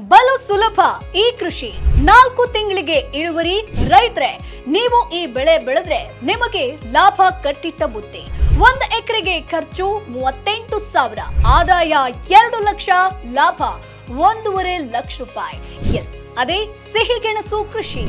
ಬಲು ಸುಲಭ ಈ ಕೃಷಿ ನಾಲ್ಕು ತಿಂಗಳಿಗೆ ಇಳುವರಿ ರೈತರೆ ನೀವು ಈ ಬೆಳೆ ಬೆಳೆದ್ರೆ ನಿಮಗೆ ಲಾಭ ಕಟ್ಟಿಟ್ಟ ಬುತ್ತಿ ಒಂದು ಎಕರೆಗೆ ಖರ್ಚು ಮೂವತ್ತೆಂಟು ಸಾವಿರ ಆದಾಯ ಎರಡು ಲಕ್ಷ ಲಾಭ ಒಂದೂವರೆ ಲಕ್ಷ ರೂಪಾಯಿ ಎಸ್ ಅದೇ ಸಿಹಿಗೆಣಸು ಕೃಷಿ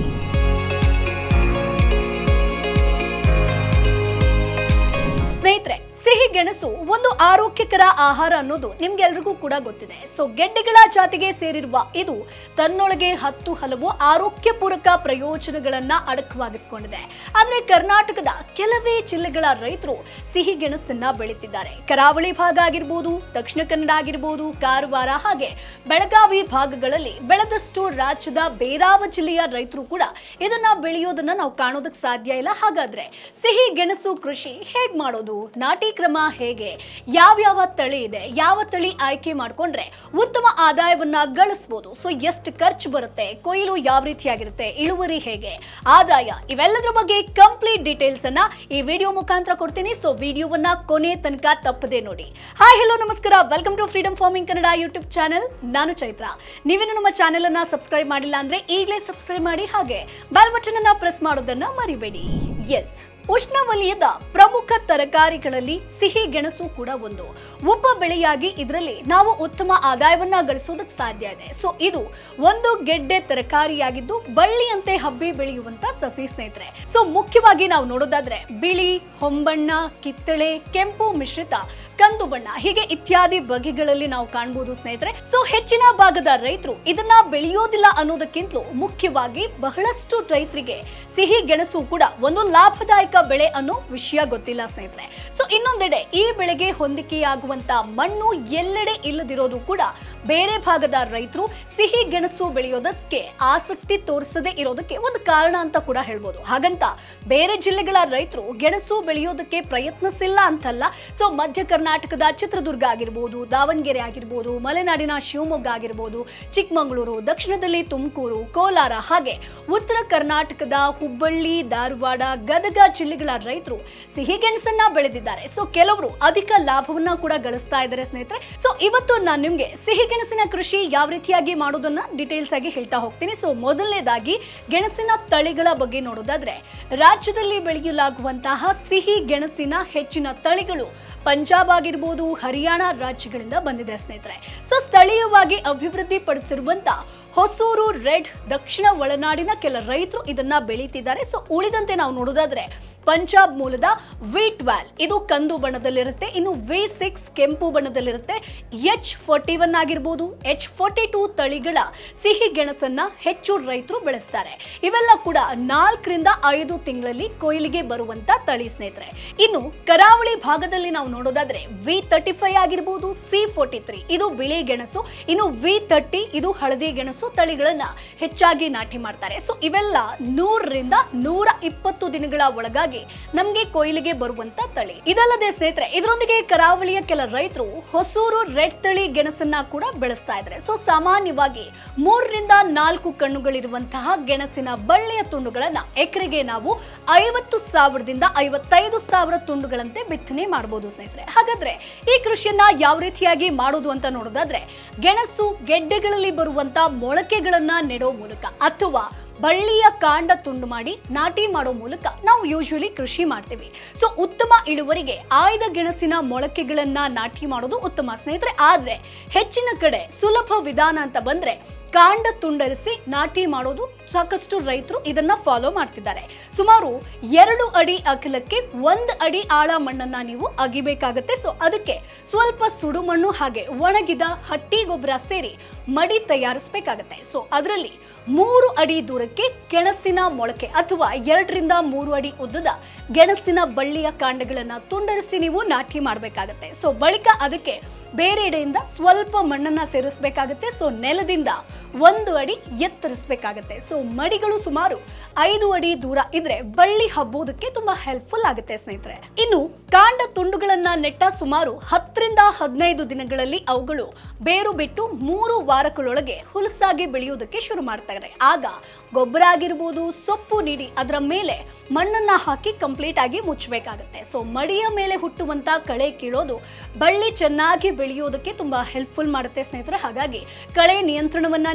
ಸ್ನೇಹಿತರೆ ಸಿಹಿ ಗೆಣಸು ಒಂದು ಆರೋಗ್ಯಕರ ಆಹಾರ ಅನ್ನೋದು ನಿಮ್ಗೆಲ್ರಿಗೂ ಕೂಡ ಗೊತ್ತಿದೆ ಸೊ ಗೆಡ್ಡೆಗಳ ಜಾತಿಗೆ ಸೇರಿರುವ ಇದು ತನ್ನೊಳಗೆ ಹತ್ತು ಹಲವು ಆರೋಗ್ಯ ಪೂರಕ ಪ್ರಯೋಜನಗಳನ್ನ ಅಡಕವಾಗಿಸಿಕೊಂಡಿದೆ ಆದ್ರೆ ಕರ್ನಾಟಕದ ಕೆಲವೇ ಜಿಲ್ಲೆಗಳ ರೈತರು ಸಿಹಿ ಗೆಣಸನ್ನ ಬೆಳೀತಿದ್ದಾರೆ ಕರಾವಳಿ ಭಾಗ ಆಗಿರ್ಬೋದು ದಕ್ಷಿಣ ಕನ್ನಡ ಆಗಿರ್ಬೋದು ಕಾರವಾರ ಹಾಗೆ ಬೆಳಗಾವಿ ಭಾಗಗಳಲ್ಲಿ ಬೆಳೆದಷ್ಟು ರಾಜ್ಯದ ಬೇರಾವ ಜಿಲ್ಲೆಯ ರೈತರು ಕೂಡ ಇದನ್ನ ಬೆಳೆಯೋದನ್ನ ನಾವು ಕಾಣೋದಕ್ಕೆ ಸಾಧ್ಯ ಇಲ್ಲ ಹಾಗಾದ್ರೆ ಸಿಹಿ ಗೆಣಸು ಕೃಷಿ ಹೇಗ್ ಮಾಡೋದು ನಾಟಿ ಕ್ರಮ ಹೇಗೆ ಯಾವ್ಯಾವ ತಳಿ ಇದೆ ಯಾವ ತಳಿ ಆಯ್ಕೆ ಮಾಡ್ಕೊಂಡ್ರೆ ಉತ್ತಮ ಆದಾಯವನ್ನ ಗಳಿಸಬಹುದು ಸೊ ಎಷ್ಟು ಖರ್ಚು ಬರುತ್ತೆ ಕೊಯ್ಲು ಯಾವ ರೀತಿಯಾಗಿರುತ್ತೆ ಇಳುವರಿ ಹೇಗೆ ಆದಾಯ ಇವೆಲ್ಲದರ ಬಗ್ಗೆ ಕಂಪ್ಲೀಟ್ ಡೀಟೇಲ್ಸ್ ಅನ್ನ ಈ ವಿಡಿಯೋ ಮುಖಾಂತರ ಕೊಡ್ತೀನಿ ಸೊ ವಿಡಿಯೋವನ್ನ ಕೊನೆ ತನಕ ತಪ್ಪದೆ ನೋಡಿ ಹಾಯ್ ಹಲೋ ನಮಸ್ಕಾರ welcome to freedom farming Kannada YouTube channel ನಾನು ಚೈತ್ರ ನೀವೇನು ನಮ್ಮ ಚಾನೆಲ್ ಅನ್ನ ಸಬ್ಸ್ಕ್ರೈಬ್ ಮಾಡಿಲ್ಲ ಅಂದ್ರೆ ಈಗಲೇ ಸಬ್ಸ್ಕ್ರೈಬ್ ಮಾಡಿ ಹಾಗೆ ಬೆಲ್ ಬಟನ್ ಅನ್ನ ಪ್ರೆಸ್ ಮಾಡೋದನ್ನ ಮರಿಬೇಡಿ ಎಸ್ ಉಷ್ಣವಲಯದ ಪ್ರಮುಖ ತರಕಾರಿಗಳಲ್ಲಿ ಸಿಹಿ ಗೆಣಸು ಕೂಡ ಒಂದು ಉಪ ಬೆಳೆಯಾಗಿ ಇದರಲ್ಲಿ ನಾವು ಉತ್ತಮ ಆದಾಯವನ್ನ ಗಳಿಸೋದಕ್ಕೆ ಸಾಧ್ಯ ಇದೆ ಸೊ ಇದು ಒಂದು ಗೆಡ್ಡೆ ತರಕಾರಿಯಾಗಿದ್ದು ಬಳ್ಳಿಯಂತೆ ಹಬ್ಬಿ ಬೆಳೆಯುವಂತ ಸಸಿ ಸ್ನೇಹಿತರೆ ಸೊ ಮುಖ್ಯವಾಗಿ ನಾವು ನೋಡೋದಾದ್ರೆ ಬಿಳಿ ಹೊಂಬಣ್ಣ ಕಿತ್ತಳೆ ಕೆಂಪು ಮಿಶ್ರಿತ ಕಂದು ಬಣ್ಣ ಹೀಗೆ ಇತ್ಯಾದಿ ಬಗೆಗಳಲ್ಲಿ ನಾವು ಕಾಣಬಹುದು ಸ್ನೇಹಿತರೆ ಸೊ ಹೆಚ್ಚಿನ ಭಾಗದ ರೈತರು ಇದನ್ನ ಬೆಳೆಯೋದಿಲ್ಲ ಅನ್ನೋದಕ್ಕಿಂತಲೂ ಮುಖ್ಯವಾಗಿ ಬಹಳಷ್ಟು ರೈತರಿಗೆ ಸಿಹಿ ಗೆಣಸು ಕೂಡ ಒಂದು ಲಾಭದಾಯಕ ಬೆಳೆ ಅನ್ನೋ ವಿಷಯ ಗೊತ್ತಿಲ್ಲ ಸ್ನೇಹಿತರೆ ಸೊ ಇನ್ನೊಂದೆಡೆ ಈ ಬೆಳೆಗೆ ಹೊಂದಿಕೆಯಾಗುವಂತ ಮಣ್ಣು ಎಲ್ಲೆಡೆ ಇಲ್ಲದಿರೋದು ಕೂಡ ಬೇರೆ ಭಾಗದ ರೈತರು ಸಿಹಿ ಗೆಣಸು ಬೆಳೆಯೋದಕ್ಕೆ ಆಸಕ್ತಿ ತೋರಿಸದೇ ಇರೋದಕ್ಕೆ ಒಂದು ಕಾರಣ ಅಂತ ಕೂಡ ಹೇಳ್ಬೋದು ಹಾಗಂತ ಬೇರೆ ಜಿಲ್ಲೆಗಳ ರೈತರು ಗೆಣಸು ಬೆಳೆಯೋದಕ್ಕೆ ಪ್ರಯತ್ನಿಸಿಲ್ಲ ಅಂತಲ್ಲ ಸೊ ಮಧ್ಯ ಕರ್ನಾಟಕದ ಚಿತ್ರದುರ್ಗ ಆಗಿರ್ಬೋದು ದಾವಣಗೆರೆ ಆಗಿರ್ಬೋದು ಮಲೆನಾಡಿನ ಶಿವಮೊಗ್ಗ ಆಗಿರ್ಬೋದು ಚಿಕ್ಕಮಗಳೂರು ದಕ್ಷಿಣದಲ್ಲಿ ತುಮಕೂರು ಕೋಲಾರ ಹಾಗೆ ಉತ್ತರ ಕರ್ನಾಟಕದ ಹುಬ್ಬಳ್ಳಿ ಧಾರವಾಡ ಗದಗ ಜಿಲ್ಲೆಗಳ ರೈತರು ಸಿಹಿ ಗೆಣಸನ್ನ ಬೆಳೆದಿದ್ದಾರೆ ಸೊ ಕೆಲವರು ಅಧಿಕ ಲಾಭವನ್ನ ಕೂಡ ಗಳಿಸ್ತಾ ಇದ್ದಾರೆ ಸ್ನೇಹಿತರೆ ಸೊ ಇವತ್ತು ನಾನು ನಿಮ್ಗೆ ಸಿಹಿ ಗೆಣಸಿನ ಕೃಷಿ ಯಾವ ರೀತಿಯಾಗಿ ಮಾಡೋದನ್ನ ಡೀಟೇಲ್ಸ್ ಆಗಿ ಹೇಳ್ತಾ ಹೋಗ್ತೀನಿ ಸೊ ಮೊದಲನೇದಾಗಿ ಗೆಣಸಿನ ತಳಿಗಳ ಬಗ್ಗೆ ನೋಡೋದಾದ್ರೆ ರಾಜ್ಯದಲ್ಲಿ ಬೆಳೆಯಲಾಗುವಂತಹ ಸಿಹಿ ಗೆಣಸಿನ ಹೆಚ್ಚಿನ ತಳಿಗಳು ಪಂಜಾಬ್ ಆಗಿರ್ಬೋದು ಹರಿಯಾಣ ರಾಜ್ಯಗಳಿಂದ ಬಂದಿದೆ ಸ್ನೇಹಿತರೆ ಸೊ ಸ್ಥಳೀಯವಾಗಿ ಅಭಿವೃದ್ಧಿ ಪಡಿಸಿರುವಂತ ಹೊಸೂರು ರೆಡ್ ದಕ್ಷಿಣ ಒಳನಾಡಿನ ಕೆಲ ರೈತರು ಇದನ್ನ ಬೆಳೀತಿದ್ದಾರೆ ಸೊ ಉಳಿದಂತೆ ನಾವು ನೋಡೋದಾದ್ರೆ ಪಂಜಾಬ್ ಮೂಲದ ವಿ ಟ್ವೆಲ್ ಇದು ಕಂದು ಬಣ್ಣದಲ್ಲಿರುತ್ತೆ ಇನ್ನು ವಿ ಸಿಕ್ಸ್ ಕೆಂಪು ಬಣ್ಣದಲ್ಲಿರುತ್ತೆ ಎಚ್ ಫೋರ್ಟಿ ಒನ್ ಆಗಿರ್ಬೋದು ಎಚ್ ಫೋರ್ಟಿ ಟೂ ತಳಿಗಳ ಸಿಹಿ ಗೆಣಸನ್ನ ಹೆಚ್ಚು ರೈತರು ಬೆಳೆಸ್ತಾರೆ ಇವೆಲ್ಲ ಕೂಡ ನಾಲ್ಕರಿಂದ ಐದು ತಿಂಗಳಲ್ಲಿ ಕೊಯ್ಲಿಗೆ ಬರುವಂತ ತಳಿ ಸ್ನೇಹಿತರೆ ಇನ್ನು ಕರಾವಳಿ ಭಾಗದಲ್ಲಿ ನಾವು ನೋಡೋದಾದ್ರೆ ವಿ ತರ್ಟಿ ಫೈವ್ ಆಗಿರ್ಬೋದು ಸಿ ಫೋರ್ಟಿ ತ್ರೀ ಇದು ಬಿಳಿ ಗೆಣಸು ಇನ್ನು ವಿ ತರ್ಟಿ ಇದು ಹಳದಿ ಗೆಣಸು ತಳಿಗಳನ್ನ ಹೆಚ್ಚಾಗಿ ನಾಟಿ ಮಾಡ್ತಾರೆ ಸೊ ಇವೆಲ್ಲ ನೂರರಿಂದ ನೂರ ಇಪ್ಪತ್ತು ದಿನಗಳ ಒಳಗಾಗಿ ನಮ್ಗೆ ಕೊಯ್ಲಿಗೆ ಬರುವಂತ ತಳಿ ಇದಲ್ಲದೆ ಸ್ನೇಹಿತರೆ ಇದರೊಂದಿಗೆ ಕರಾವಳಿಯ ಕೆಲ ರೈತರು ಹೊಸೂರು ರೆಡ್ ತಳಿ ಗೆಣಸನ್ನ ಕೂಡ ಬೆಳೆಸ್ತಾ ಇದ್ದಾರೆ ಸೊ ಸಾಮಾನ್ಯವಾಗಿ ಮೂರರಿಂದ ನಾಲ್ಕು ಕಣ್ಣುಗಳಿರುವಂತಹ ಗೆಣಸಿನ ಬಳ್ಳಿಯ ತುಂಡುಗಳನ್ನ ಎಕರೆಗೆ ನಾವು ಐವತ್ತು ಸಾವಿರದಿಂದ ಐವತ್ತೈದು ಸಾವಿರ ತುಂಡುಗಳಂತೆ ಬಿತ್ತನೆ ಮಾಡಬಹುದು ಸ್ನೇಹಿತರೆ ಹಾಗಾದ್ರೆ ಈ ಕೃಷಿಯನ್ನ ಯಾವ ರೀತಿಯಾಗಿ ಮಾಡೋದು ಅಂತ ನೋಡೋದಾದ್ರೆ ಗೆಣಸು ಗೆಡ್ಡೆಗಳಲ್ಲಿ ಬರುವಂತ ಮೊಳಕೆಗಳನ್ನ ನೆಡೋ ಮೂಲಕ ಅಥವಾ ಬಳ್ಳಿಯ ಕಾಂಡ ತುಂಡು ಮಾಡಿ ನಾಟಿ ಮಾಡೋ ಮೂಲಕ ನಾವು ಯೂಶುವಲಿ ಕೃಷಿ ಮಾಡ್ತೀವಿ ಸೊ ಉತ್ತಮ ಇಳುವರಿಗೆ ಆಯ್ದ ಗೆಣಸಿನ ಮೊಳಕೆಗಳನ್ನ ನಾಟಿ ಮಾಡೋದು ಉತ್ತಮ ಸ್ನೇಹಿತರೆ ಆದ್ರೆ ಹೆಚ್ಚಿನ ಕಡೆ ಸುಲಭ ವಿಧಾನ ಅಂತ ಬಂದ್ರೆ ಕಾಂಡ ತುಂಡರಿಸಿ ನಾಟಿ ಮಾಡೋದು ಸಾಕಷ್ಟು ರೈತರು ಇದನ್ನ ಫಾಲೋ ಮಾಡ್ತಿದ್ದಾರೆ ಸುಮಾರು ಎರಡು ಅಡಿ ಅಗಲಕ್ಕೆ ಒಂದು ಅಡಿ ಆಳ ಮಣ್ಣನ್ನ ನೀವು ಅಗಿಬೇಕಾಗತ್ತೆ ಸೊ ಅದಕ್ಕೆ ಸ್ವಲ್ಪ ಸುಡು ಮಣ್ಣು ಹಾಗೆ ಒಣಗಿದ ಹಟ್ಟಿ ಗೊಬ್ಬರ ಸೇರಿ ಮಡಿ ತಯಾರಿಸಬೇಕಾಗತ್ತೆ ಸೊ ಅದರಲ್ಲಿ ಮೂರು ಅಡಿ ದೂರಕ್ಕೆ ಗೆಣಸಿನ ಮೊಳಕೆ ಅಥವಾ ಎರಡರಿಂದ ಮೂರು ಅಡಿ ಉದ್ದದ ಗೆಣಸಿನ ಬಳ್ಳಿಯ ಕಾಂಡಗಳನ್ನ ತುಂಡರಿಸಿ ನೀವು ನಾಟಿ ಮಾಡಬೇಕಾಗತ್ತೆ ಸೊ ಬಳಿಕ ಅದಕ್ಕೆ ಬೇರೆಡೆಯಿಂದ ಸ್ವಲ್ಪ ಮಣ್ಣನ್ನ ಸೇರಿಸಬೇಕಾಗತ್ತೆ ಸೊ ನೆಲದಿಂದ ಒಂದು ಅಡಿ ಎತ್ತರಿಸಬೇಕಾಗತ್ತೆ ಸೊ ಮಡಿಗಳು ಸುಮಾರು ಐದು ಅಡಿ ದೂರ ಇದ್ರೆ ಬಳ್ಳಿ ಹಬ್ಬೋದಕ್ಕೆ ತುಂಬಾ ಹೆಲ್ಪ್ಫುಲ್ ಆಗುತ್ತೆ ಸ್ನೇಹಿತರೆ ಇನ್ನು ಕಾಂಡ ತುಂಡುಗಳನ್ನ ನೆಟ್ಟ ಸುಮಾರು ಹತ್ತರಿಂದ ಹದಿನೈದು ದಿನಗಳಲ್ಲಿ ಅವುಗಳು ಬೇರು ಬಿಟ್ಟು ಮೂರು ವಾರಗಳೊಳಗೆ ಹುಲಸಾಗಿ ಬೆಳೆಯುವುದಕ್ಕೆ ಶುರು ಮಾಡ್ತಾರೆ ಆಗ ಗೊಬ್ಬರ ಆಗಿರ್ಬೋದು ಸೊಪ್ಪು ನೀಡಿ ಅದರ ಮೇಲೆ ಮಣ್ಣನ್ನ ಹಾಕಿ ಕಂಪ್ಲೀಟ್ ಆಗಿ ಮುಚ್ಚಬೇಕಾಗುತ್ತೆ ಸೊ ಮಡಿಯ ಮೇಲೆ ಹುಟ್ಟುವಂತ ಕಳೆ ಕೀಳೋದು ಬಳ್ಳಿ ಚೆನ್ನಾಗಿ ಬೆಳೆಯೋದಕ್ಕೆ ತುಂಬಾ ಹೆಲ್ಪ್ಫುಲ್ ಮಾಡುತ್ತೆ ಸ್ನೇಹಿತರೆ ಹಾಗಾಗಿ ಕಳೆ ನಿಯಂತ್ರಣವನ್ನ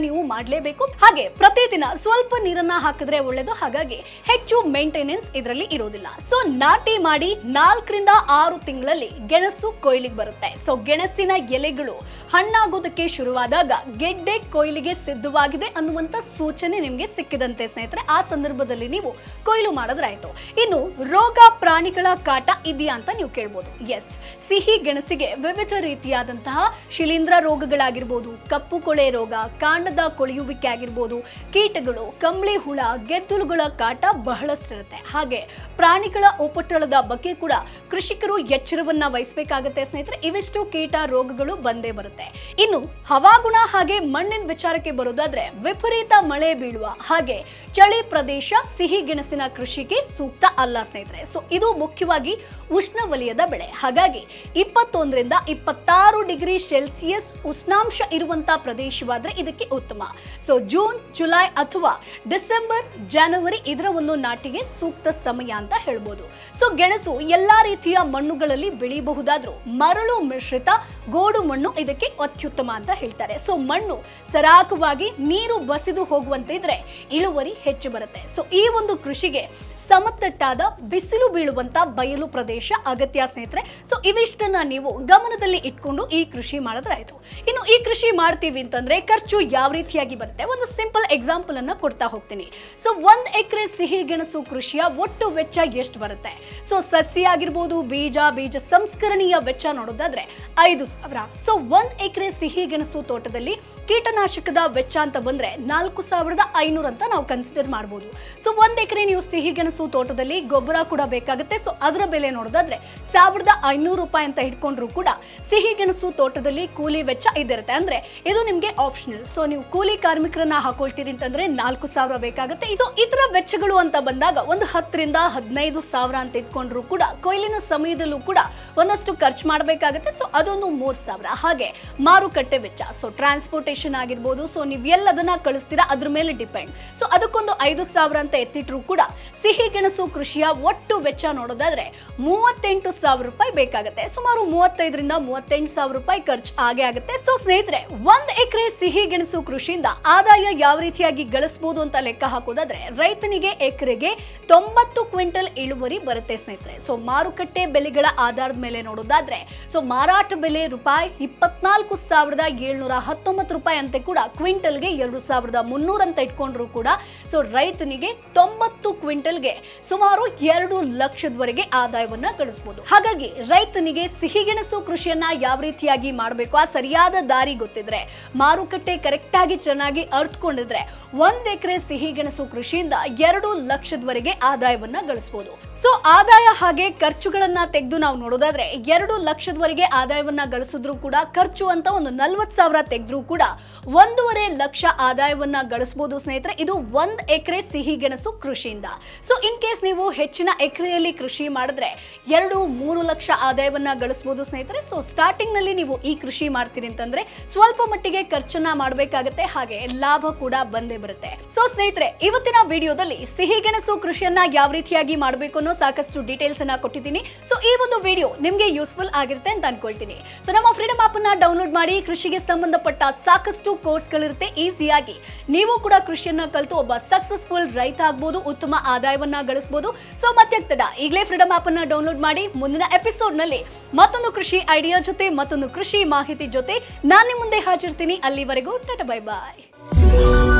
ನೀವು ಮಾಡಲೇಬೇಕು ಹಾಗೆ ಪ್ರತಿದಿನ ಸ್ವಲ್ಪ ನೀರನ್ನ ಹಾಕಿದ್ರೆ ಒಳ್ಳೇದು ಹಾಗಾಗಿ ಹೆಚ್ಚು ಮೇಂಟೆನೆನ್ಸ್ ಇದರಲ್ಲಿ ಇರೋದಿಲ್ಲ ಸೊ ನಾಟಿ ಮಾಡಿ ನಾಲ್ಕರಿಂದ ಆರು ತಿಂಗಳಲ್ಲಿ ಗೆಣಸು ಕೊಯ್ಲಿಗೆ ಬರುತ್ತೆ ಸೊ ಗೆಣಸಿನ ಎಲೆಗಳು ಹಣ್ಣಾಗೋದಕ್ಕೆ ಶುರುವಾದಾಗ ಗೆಡ್ಡೆ ಕೊಯ್ಲಿಗೆ ಸಿದ್ಧವಾಗಿದೆ ಅನ್ನುವಂತ ಸೂಚನೆ ನಿಮಗೆ ಸಿಕ್ಕಿದಂತೆ ಸ್ನೇಹಿತರೆ ಆ ಸಂದರ್ಭದಲ್ಲಿ ನೀವು ಕೊಯ್ಲು ಮಾಡಿದ್ರಾಯ್ತು ಇನ್ನು ರೋಗ ಪ್ರಾಣಿಗಳ ಕಾಟ ಇದೆಯಾ ಅಂತ ನೀವು ಕೇಳ್ಬೋದು ಎಸ್ ಸಿಹಿ ಗೆಣಸಿಗೆ ವಿವಿಧ ರೀತಿಯಾದಂತಹ ಶಿಲೀಂಧ್ರ ರೋಗಗಳಾಗಿರ್ಬೋದು ಕಪ್ಪು ಕೊಳೆ ರೋಗ ಕಾಂಡದ ಕೊಳೆಯುವಿಕೆ ಆಗಿರ್ಬೋದು ಕೀಟಗಳು ಕಂಬಳಿ ಹುಳ ಗೆದ್ದಲುಗಳ ಕಾಟ ಬಹಳಷ್ಟಿರುತ್ತೆ ಹಾಗೆ ಪ್ರಾಣಿಗಳ ಉಪಟಳದ ಬಗ್ಗೆ ಕೂಡ ಕೃಷಿಕರು ಎಚ್ಚರವನ್ನ ವಹಿಸಬೇಕಾಗತ್ತೆ ಸ್ನೇಹಿತರೆ ಇವಿಷ್ಟು ಕೀಟ ರೋಗಗಳು ಬಂದೇ ಬರುತ್ತೆ ಇನ್ನು ಹವಾಗುಣ ಹಾಗೆ ಮಣ್ಣಿನ ವಿಚಾರಕ್ಕೆ ಬರೋದಾದ್ರೆ ವಿಪರೀತ ಮಳೆ ಬೀಳುವ ಹಾಗೆ ಚಳಿ ಪ್ರದೇಶ ಸಿಹಿ ಗೆಣಸಿನ ಕೃಷಿಗೆ ಸೂಕ್ತ ಅಲ್ಲ ಸ್ನೇಹಿತರೆ ಸೊ ಇದು ಮುಖ್ಯವಾಗಿ ಉಷ್ಣವಲಯದ ಬೆಳೆ ಹಾಗಾಗಿ ಇಪ್ಪತ್ತೊಂದರಿಂದ ಇಪ್ಪತ್ತಾರು ಡಿಗ್ರಿ ಸೆಲ್ಸಿಯಸ್ ಉಷ್ಣಾಂಶ ಇರುವಂತಹ ಪ್ರದೇಶವಾದ್ರೆ ಇದಕ್ಕೆ ಉತ್ತಮ ಸೊ ಜೂನ್ ಜುಲೈ ಅಥವಾ ಡಿಸೆಂಬರ್ ಜನವರಿ ಇದರ ಒಂದು ನಾಟಿಗೆ ಸೂಕ್ತ ಸಮಯ ಅಂತ ಹೇಳ್ಬೋದು ಸೊ ಗೆಣಸು ಎಲ್ಲಾ ರೀತಿಯ ಮಣ್ಣುಗಳಲ್ಲಿ ಬೆಳೆಯಬಹುದಾದ್ರೂ ಮರಳು ಮಿಶ್ರಿತ ಗೋಡು ಮಣ್ಣು ಇದಕ್ಕೆ ಅತ್ಯುತ್ತಮ ಅಂತ ಹೇಳ್ತಾರೆ ಸೊ ಮಣ್ಣು ಸರಾಗವಾಗಿ ನೀರು ಬಸಿದು ಹೋಗುವಂತೆ ಇದ್ರೆ ಇಳುವರಿ ಹೆಚ್ಚು ಬರುತ್ತೆ ಸೊ ಈ ಒಂದು ಕೃಷಿಗೆ ಸಮತಟ್ಟಾದ ಬಿಸಿಲು ಬೀಳುವಂತ ಬಯಲು ಪ್ರದೇಶ ಅಗತ್ಯ ಸ್ನೇಹಿತರೆ ಸೊ ಇವಿಷ್ಟನ್ನ ನೀವು ಗಮನದಲ್ಲಿ ಇಟ್ಕೊಂಡು ಈ ಕೃಷಿ ಮಾಡಿದ್ರೆ ಆಯ್ತು ಇನ್ನು ಈ ಕೃಷಿ ಮಾಡ್ತೀವಿ ಅಂತಂದ್ರೆ ಖರ್ಚು ಯಾವ ರೀತಿಯಾಗಿ ಬರುತ್ತೆ ಒಂದು ಸಿಂಪಲ್ ಎಕ್ಸಾಂಪಲ್ ಅನ್ನ ಕೊಡ್ತಾ ಹೋಗ್ತೀನಿ ಸೊ ಒಂದ್ ಎಕರೆ ಸಿಹಿ ಗೆಣಸು ಕೃಷಿಯ ಒಟ್ಟು ವೆಚ್ಚ ಎಷ್ಟು ಬರುತ್ತೆ ಸೊ ಸಸಿ ಆಗಿರ್ಬೋದು ಬೀಜ ಬೀಜ ಸಂಸ್ಕರಣೀಯ ವೆಚ್ಚ ನೋಡೋದಾದ್ರೆ ಐದು ಸಾವಿರ ಸೊ ಒಂದ್ ಎಕರೆ ಸಿಹಿ ಗೆಣಸು ತೋಟದಲ್ಲಿ ಕೀಟನಾಶಕದ ವೆಚ್ಚ ಅಂತ ಬಂದ್ರೆ ನಾಲ್ಕು ಸಾವಿರದ ಐನೂರು ಅಂತ ನಾವು ಕನ್ಸಿಡರ್ ಮಾಡ್ಬೋದು ಸೊ ಒಂದ್ ಎಕರೆ ನೀವು ಸಿಹಿ ಗೆಣಸು ತೋಟದಲ್ಲಿ ಗೊಬ್ಬರ ಕೂಡ ಬೇಕಾಗುತ್ತೆ ಸೊ ಅದರ ಬೆಲೆ ನೋಡೋದಾದ್ರೆ ಸಾವಿರದ ಐನೂರು ರೂಪಾಯಿ ಅಂತ ಇಟ್ಕೊಂಡ್ರು ಕೂಡ ಸಿಹಿ ಗೆಣಸು ತೋಟದಲ್ಲಿ ಕೂಲಿ ವೆಚ್ಚ ಇದಿರುತ್ತೆ ಅಂದ್ರೆ ಇದು ನಿಮ್ಗೆ ಆಪ್ಷನಲ್ ಸೊ ನೀವು ಕೂಲಿ ಕಾರ್ಮಿಕರನ್ನ ಹಾಕೊಳ್ತೀರಿ ಅಂತಂದ್ರೆ ನಾಲ್ಕು ಸಾವಿರ ಬೇಕಾಗುತ್ತೆ ಸೊ ಇತರ ವೆಚ್ಚಗಳು ಅಂತ ಬಂದಾಗ ಒಂದು ಹತ್ತರಿಂದ ಹದಿನೈದು ಸಾವಿರ ಅಂತ ಇಟ್ಕೊಂಡ್ರು ಕೂಡ ಕೊಯ್ಲಿನ ಸಮಯದಲ್ಲೂ ಕೂಡ ಒಂದಷ್ಟು ಖರ್ಚು ಮಾಡಬೇಕಾಗುತ್ತೆ ಸೊ ಅದೊಂದು ಮೂರ್ ಸಾವಿರ ಹಾಗೆ ಮಾರುಕಟ್ಟೆ ವೆಚ್ಚ ಸೊ ಟ್ರಾನ್ಸ್ಪೋರ್ಟೇಷನ್ ಆಗಿರ್ಬೋದು ಸೊ ನೀವು ಎಲ್ಲದನ್ನ ಕಳಿಸ್ತೀರಾ ಅದ್ರ ಮೇಲೆ ಡಿಪೆಂಡ್ ಸೊ ಅದಕ್ಕೊಂದು ಐದು ಸಾವಿರ ಅಂತ ಎತ್ತಿಟ್ರು ಕೂಡ ಸಿಹಿ ಗೆಣಸು ಕೃಷಿಯ ಒಟ್ಟು ವೆಚ್ಚ ನೋಡೋದಾದ್ರೆ ಮೂವತ್ತೆಂಟು ಸಾವಿರ ರೂಪಾಯಿ ಬೇಕಾಗುತ್ತೆ ಸುಮಾರು ಮೂವತ್ತೈದರಿಂದ ಮೂವತ್ತೆಂಟು ಸಾವಿರ ರೂಪಾಯಿ ಖರ್ಚು ಆಗೇ ಆಗುತ್ತೆ ಸೊ ಸ್ನೇಹಿತರೆ ಒಂದ್ ಎಕರೆ ಸಿಹಿ ಗೆಣಸು ಕೃಷಿಯಿಂದ ಆದಾಯ ಯಾವ ರೀತಿಯಾಗಿ ಗಳಿಸಬಹುದು ಅಂತ ಲೆಕ್ಕ ಹಾಕೋದಾದ್ರೆ ರೈತನಿಗೆ ಎಕರೆಗೆ ತೊಂಬತ್ತು ಕ್ವಿಂಟಲ್ ಇಳುವರಿ ಬರುತ್ತೆ ಸ್ನೇಹಿತರೆ ಸೊ ಮಾರುಕಟ್ಟೆ ಬೆಲೆಗಳ ಆಧಾರದ ಮೇಲೆ ನೋಡೋದಾದ್ರೆ ಸೊ ಮಾರಾಟ ಬೆಲೆ ರೂಪಾಯಿ ಇಪ್ಪತ್ನಾಲ್ಕು ಸಾವಿರದ ಏಳ್ನೂರ ಹತ್ತೊಂಬತ್ತು ರೂಪಾಯಿ ಅಂತೆ ಕೂಡ ಕ್ವಿಂಟಲ್ಗೆ ಎರಡು ಸಾವಿರದ ಮುನ್ನೂರ ಅಂತ ಇಟ್ಕೊಂಡ್ರು ಕೂಡ ಸೊ ರೈತನಿಗೆ ತೊಂಬತ್ತು ಕ್ವಿಂಟಲ್ಗೆ ಸುಮಾರು ಎರಡು ಲಕ್ಷದವರೆಗೆ ಆದಾಯವನ್ನ ಗಳಿಸಬಹುದು ಹಾಗಾಗಿ ರೈತನಿಗೆ ಸಿಹಿಗೆಣಸು ಕೃಷಿಯನ್ನ ಯಾವ ರೀತಿಯಾಗಿ ಮಾಡಬೇಕು ಆ ಸರಿಯಾದ ದಾರಿ ಗೊತ್ತಿದ್ರೆ ಮಾರುಕಟ್ಟೆ ಕರೆಕ್ಟ್ ಆಗಿ ಚೆನ್ನಾಗಿ ಅರ್ಥಕೊಂಡಿದ್ರೆ ಒಂದ್ ಎಕರೆ ಸಿಹಿಗೆಣಸು ಕೃಷಿಯಿಂದ ಎರಡು ಲಕ್ಷದವರೆಗೆ ಆದಾಯವನ್ನ ಗಳಿಸಬಹುದು ಸೊ ಆದಾಯ ಹಾಗೆ ಖರ್ಚುಗಳನ್ನ ತೆಗೆದು ನಾವು ನೋಡೋದಾದ್ರೆ ಎರಡು ಲಕ್ಷದವರೆಗೆ ಆದಾಯವನ್ನ ಗಳಿಸಿದ್ರು ಕೂಡ ಖರ್ಚು ಅಂತ ಒಂದು ನಲ್ವತ್ ಸಾವಿರ ತೆಗೆದ್ರು ಕೂಡ ಒಂದೂವರೆ ಲಕ್ಷ ಆದಾಯವನ್ನ ಗಳಿಸಬಹುದು ಸ್ನೇಹಿತರೆ ಇದು ಒಂದ್ ಎಕರೆ ಸಿಹಿ ಗೆಣಸು ಕೃಷಿಯಿಂದ ಸೊ ಇನ್ ಕೇಸ್ ನೀವು ಹೆಚ್ಚಿನ ಎಕರೆಯಲ್ಲಿ ಕೃಷಿ ಮಾಡಿದ್ರೆ ಎರಡು ಮೂರು ಲಕ್ಷ ಆದಾಯವನ್ನ ಗಳಿಸಬಹುದು ಸ್ನೇಹಿತರೆ ಸೊ ಸ್ಟಾರ್ಟಿಂಗ್ ನಲ್ಲಿ ನೀವು ಈ ಕೃಷಿ ಮಾಡ್ತೀರಿ ಅಂತಂದ್ರೆ ಸ್ವಲ್ಪ ಮಟ್ಟಿಗೆ ಖರ್ಚನ್ನ ಮಾಡಬೇಕಾಗತ್ತೆ ಹಾಗೆ ಲಾಭ ಕೂಡ ಬಂದೇ ಬರುತ್ತೆ ಸೊ ಸ್ನೇಹಿತರೆ ಇವತ್ತಿನ ವಿಡಿಯೋದಲ್ಲಿ ಸಿಹಿ ಗೆಣಸು ಕೃಷಿಯನ್ನ ಯಾವ ರೀತಿಯಾಗಿ ಮಾಡಬೇಕು ಅನ್ನೋ ಸಾಕಷ್ಟು ಡೀಟೇಲ್ಸ್ ಅನ್ನ ಕೊಟ್ಟಿದ್ದೀನಿ ಸೊ ಈ ಒಂದು ವಿಡಿಯೋ ನಿಮ್ಗೆ ಯೂಸ್ಫುಲ್ ಆಗಿರುತ್ತೆ ಅಂತ ಅನ್ಕೊಳ್ತೀನಿ ಸೊ ನಮ್ಮ ಫ್ರೀಡಮ್ ಆಪ್ ಅನ್ನ ಡೌನ್ಲೋಡ್ ಮಾಡಿ ಕೃಷಿಗೆ ಸಂಬಂಧಪಟ್ಟ ಸಾಕಷ್ಟು ಕೋರ್ಸ್ಗಳಿರುತ್ತೆ ಈಸಿಯಾಗಿ ನೀವು ಕೂಡ ಕೃಷಿಯನ್ನ ಕಲಿತು ಒಬ್ಬ ಸಕ್ಸಸ್ಫುಲ್ ರೈತ ಆಗ್ಬೋದು ಉತ್ತಮ ಆದಾಯವನ್ನ ಗಳಿಸಬಹುದು ಸೊ ಮತ್ತೆ ತಡ ಈಗಲೇ ಫ್ರೀಡಮ್ ಆಪ್ ಅನ್ನ ಡೌನ್ಲೋಡ್ ಮಾಡಿ ಮುಂದಿನ ಎಪಿಸೋಡ್ ನಲ್ಲಿ ಮತ್ತೊಂದು ಕೃಷಿ ಐಡಿಯಾ ಜೊತೆ ಮತ್ತೊಂದು ಕೃಷಿ ಮಾಹಿತಿ ಜೊತೆ ನಾನು ನಿಮ್ಮ ಮುಂದೆ ಹಾಜಿರ್ತೀನಿ ಅಲ್ಲಿವರೆಗೂ ಟಾಟಾ ಬೈ ಬಾಯ್